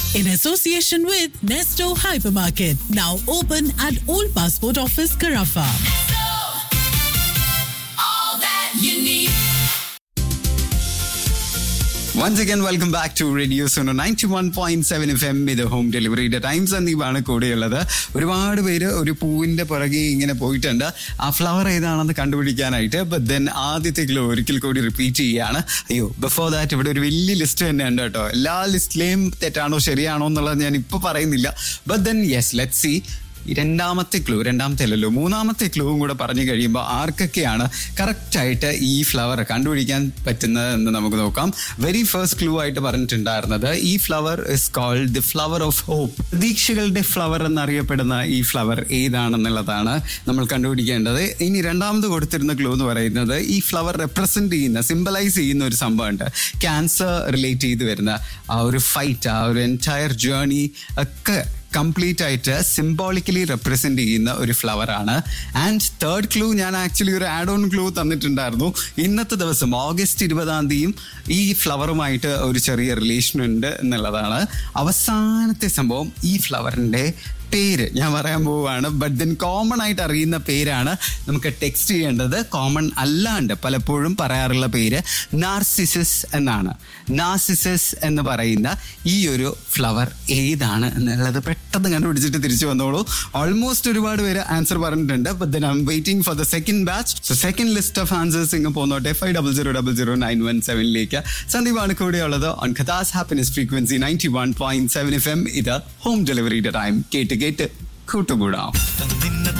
in association with Nesto Hypermarket, now open at Old Passport Office, Carafa. Once again welcome back to radio Sono ninety one point seven F M ഇത് home ഡെലിവറിയുടെ time സന്ദീപാണ് കൂടെയുള്ളത് ഒരുപാട് പേര് ഒരു പൂവിന്റെ പുറകെ ഇങ്ങനെ പോയിട്ടുണ്ട് ആ ഫ്ലവർ ഏതാണെന്ന് കണ്ടുപിടിക്കാനായിട്ട് ബട്ട് ദെൻ ആദ്യത്തെ കിലോ ഒരിക്കൽ കൂടി റിപ്പീറ്റ് ചെയ്യുകയാണ് അയ്യോ ബിഫോർ ദാറ്റ് ഇവിടെ ഒരു വലിയ ലിസ്റ്റ് തന്നെ ഉണ്ട് കേട്ടോ എല്ലാ ലിസ്റ്റിലെയും തെറ്റാണോ ശരിയാണോ എന്നുള്ളത് ഞാൻ ഇപ്പൊ പറയുന്നില്ല but then yes let see ഈ രണ്ടാമത്തെ ക്ലൂ രണ്ടാമത്തെ അല്ലല്ലോ മൂന്നാമത്തെ ക്ലൂവും കൂടെ പറഞ്ഞു കഴിയുമ്പോൾ ആർക്കൊക്കെയാണ് കറക്റ്റായിട്ട് ഈ ഫ്ലവർ കണ്ടുപിടിക്കാൻ പറ്റുന്നത് എന്ന് നമുക്ക് നോക്കാം വെരി ഫസ്റ്റ് ക്ലൂ ആയിട്ട് പറഞ്ഞിട്ടുണ്ടായിരുന്നത് ഈ flower is called the flower of hope പ്രതീക്ഷകളുടെ ഫ്ലവർ എന്നറിയപ്പെടുന്ന ഈ ഫ്ലവർ ഏതാണെന്നുള്ളതാണ് നമ്മൾ കണ്ടുപിടിക്കേണ്ടത് ഇനി രണ്ടാമത് കൊടുത്തിരുന്ന ക്ലൂ എന്ന് പറയുന്നത് ഈ ഫ്ലവർ റെപ്രസെന്റ് ചെയ്യുന്ന സിംബലൈസ് ചെയ്യുന്ന ഒരു സംഭവമുണ്ട് ക്യാൻസർ റിലേറ്റ് ചെയ്ത് വരുന്ന ആ ഒരു ഫൈറ്റ് ആ ഒരു എൻറ്റയർ ജേർണി ഒക്കെ കംപ്ലീറ്റ് ആയിട്ട് സിംബോളിക്കലി റെപ്രസെന്റ് ചെയ്യുന്ന ഒരു ഫ്ലവർ ആണ് ആൻഡ് തേർഡ് ക്ലൂ ഞാൻ ആക്ച്വലി ഒരു ആഡ് ഓൺ ക്ലൂ തന്നിട്ടുണ്ടായിരുന്നു ഇന്നത്തെ ദിവസം ഓഗസ്റ്റ് ഇരുപതാം തീയതിയും ഈ ഫ്ലവറുമായിട്ട് ഒരു ചെറിയ റിലേഷൻ ഉണ്ട് എന്നുള്ളതാണ് അവസാനത്തെ സംഭവം ഈ ഫ്ലവറിന്റെ പേര് ഞാൻ പറയാൻ പോവുകയാണ് ബട്ട് ദെൻ കോമൺ ആയിട്ട് അറിയുന്ന പേരാണ് നമുക്ക് ടെക്സ്റ്റ് ചെയ്യേണ്ടത് കോമൺ അല്ലാണ്ട് പലപ്പോഴും പറയാറുള്ള പേര് നാർസിസസ് എന്നാണ് നാർസിസസ് എന്ന് പറയുന്ന ഈ ഒരു ഫ്ലവർ ഏതാണ് എന്നുള്ളത് പെട്ടെന്ന് കണ്ടുപിടിച്ചിട്ട് തിരിച്ചു വന്നോളൂ ഓൾമോസ്റ്റ് ഒരുപാട് പേര് ആൻസർ പറഞ്ഞിട്ടുണ്ട് but then I'm waiting for the second batch so second list of answers ഇങ്ങ് പോന്നോട്ടെ five double zero double zero nine one സെവനിലേക്ക് സന്ദീപാണ് കൂടെയുള്ളത് ഓൺ ഖദാസ് happiness frequency ninety one point seven F M ഇത് home ഡെലിവറിയുടെ time കേട്ട് കേട്ട് കൂട്ടുകൂടാം